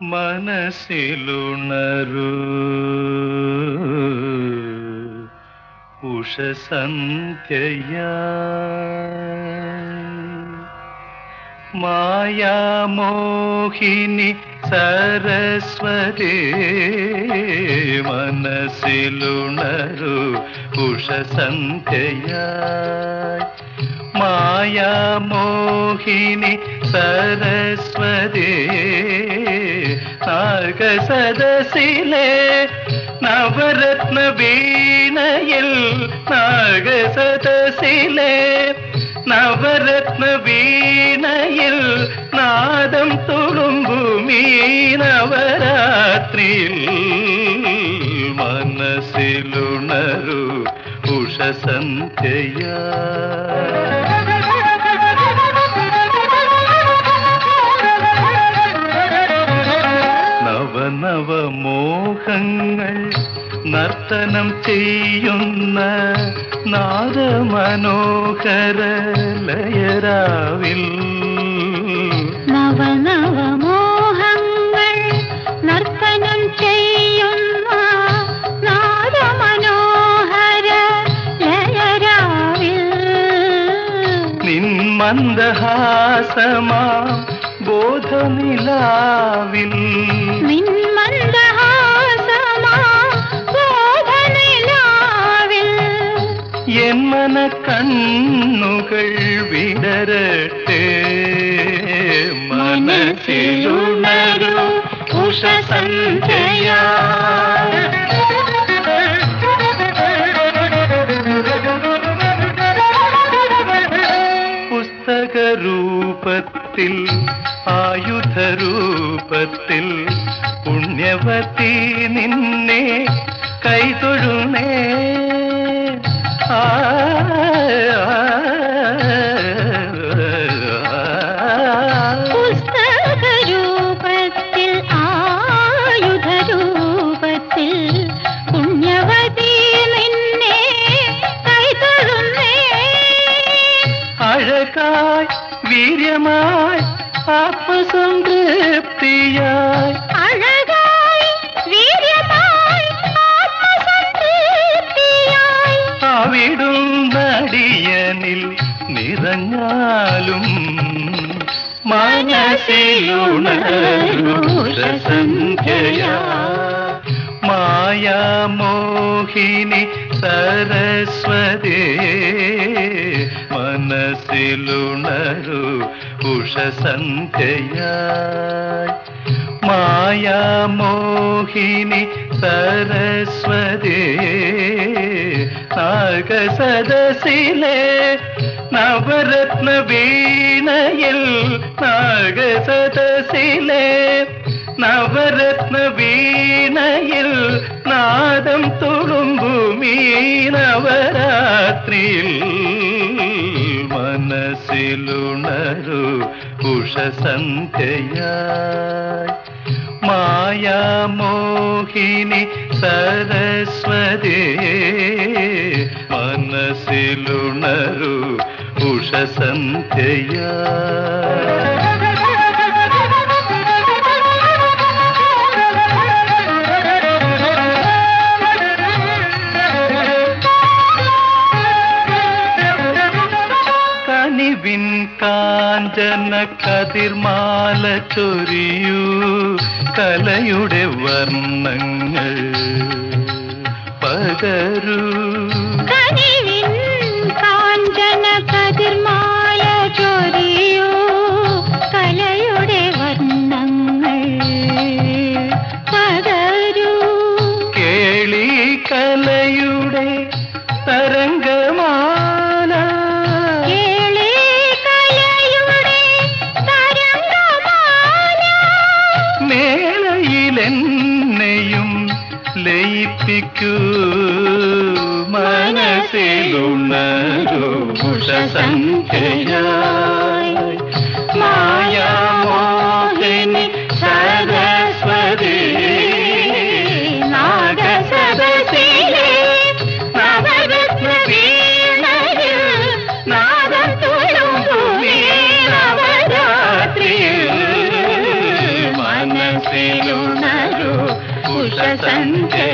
മനസ്സിലുണരൂ ഉഷസന്ധ്യയായി മായാമോഹിനി സരസ്വതി മനസ്സിലുണരു ഉഷസന്ധ്യയായി മായാമോഹിനി സരസ്വതി നാഗസദസിലെ നവരത്ന വീണയിൽ നാഗസദസിലെ നവരത്ന വീണയിൽ നാദം തുളുമ്പുമീ നവരാത്രിയിൽ മനസ്സിലുണരു ഉഷസന്ധ്യയാ നവനവമോഹങ്ങൾ നർത്തനം ചെയ്യുന്ന നാദമനോഹര ലയരാവിൽ നവനവമോഹങ്ങൾ നർത്തനം ചെയ്യുന്ന നാദമനോഹര ലയരാവിൽ നിൻ മന്ദഹാസമാ ബോധനിലാവിൽ നിൻ മന്ദഹാസമാ ബോധനിലാവിൽ എൻ മന കണ്ണുകൾ വിടരട്ടെ മനസ്സിലുണരു ഉഷസന്ധ്യയാ പുസ്തകരൂപത്തിൽ ആയുധരൂപത്തിൽ പുണ്യവതി നിന്നെ കൈതൊഴുന്നേ ആ, പുസ്തകരൂപത്തിൽ ആയുധരൂപത്തിൽ പുണ്യവതി നിന്നെ കൈതൊഴുന്നേ അഴകായി വീര്യമായി ആത്മസംതൃപ്തിയായി അഴകായി വീര്യമായി ആത്മസംതൃപ്തിയായി അവിടും നടിയനിൽ നിറഞ്ഞാലും മനസ്സിലുണരുഷസന്ധ്യയാ മായാമോഹിനി സരസ്വതി മനസ്സിലുണരു ഉഷസന്ധ്യയായി മായാമോഹിനി സരസ്വതി നാഗസദസിലെ നവരത്ന വീണയിൽ നാഗസദസിലെ നവരത്ന വീണയിൽ നാദം തുളുമ്പുമീ നവരാത്രിയിൽ മനസ്സിലുണരു ഉഷസന്ധ്യയായി മായാമോഹിനി സരസ്വതി മനസ്സിലുണരു ഉഷസന്ധ്യയാ കനിവിൻ കാഞ്ചന കതിർമാല ചൊരിയൂ കലയുടെ വർണ്ണങ്ങൾ പകരൂ കനിവിൻ കാഞ്ചന കതിർമാല ചൊരിയൂ കലയുടെ വർണ്ണങ്ങൾ പകരൂ കേളി കലയുടെ തരംഗമാല കേളി കലയുടെ തരംഗമാല മേളയിലെന്നെയും ലയിപ്പിക്കൂ മനസ്സിലുണരു ഉഷസംഖ്യയായി മായാമോഹിനി സരസ്വതി നാഗസദസിലെ നവരത്ന വീണയിൽ നാദം തുളുമ്പുമീ നവരാത്രിയിൽ മനസ്സിലുണരു മനസ്സിലുണരൂ ഉഷസഞ്ചയ